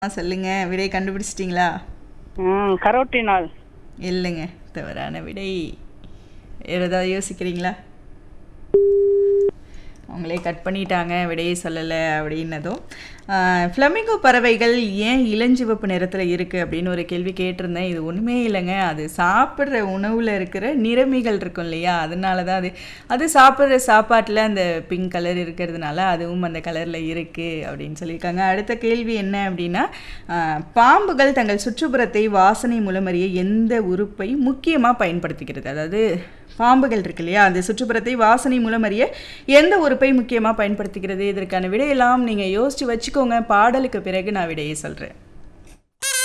ஆ சொல்லுங்க விடை கண்டுபிடிச்சிட்டிங்களா ம் கரோட்டினால் இல்லைங்க தவறான விடை வேறு ஏதாவது யோசிக்கிறீங்களா அவங்களே கட் பண்ணிட்டாங்க விடையை சொல்லலை அப்படின்னதும் ஃப்ளமிங்கோ பறவைகள் ஏன் இளஞ்சிவப்பு நிறத்தில் இருக்குது அப்படின்னு ஒரு கேள்வி கேட்டிருந்தேன் இது ஒன்றுமே இல்லைங்க அது சாப்பிட்ற உணவில் இருக்கிற நிறமிகள் இருக்கும் இல்லையா அதனால தான் அது அது சாப்பிட்ற சாப்பாட்டில் அந்த பிங்க் கலர் இருக்கிறதுனால அதுவும் அந்த கலரில் இருக்குது அப்படின்னு சொல்லியிருக்காங்க அடுத்த கேள்வி என்ன அப்படின்னா ஆஹ், பாம்புகள் தங்கள் சுற்றுப்புறத்தை வாசனை மூலம் அறிய எந்த உறுப்பை முக்கியமாக பயன்படுத்திக்கிறது அதாவது பாம்புகள் இருக்கு இல்லையா அந்த சுற்றுப்புறத்தை வாசனை மூலம் அறிய எந்த உறுப்பை முக்கியமாக பயன்படுத்திக்கிறது இதற்கான விடையெல்லாம் நீங்கள் யோசித்து வச்சுக்கோங்க பாடலுக்கு பிறகு நான் விடையை சொல்கிறேன்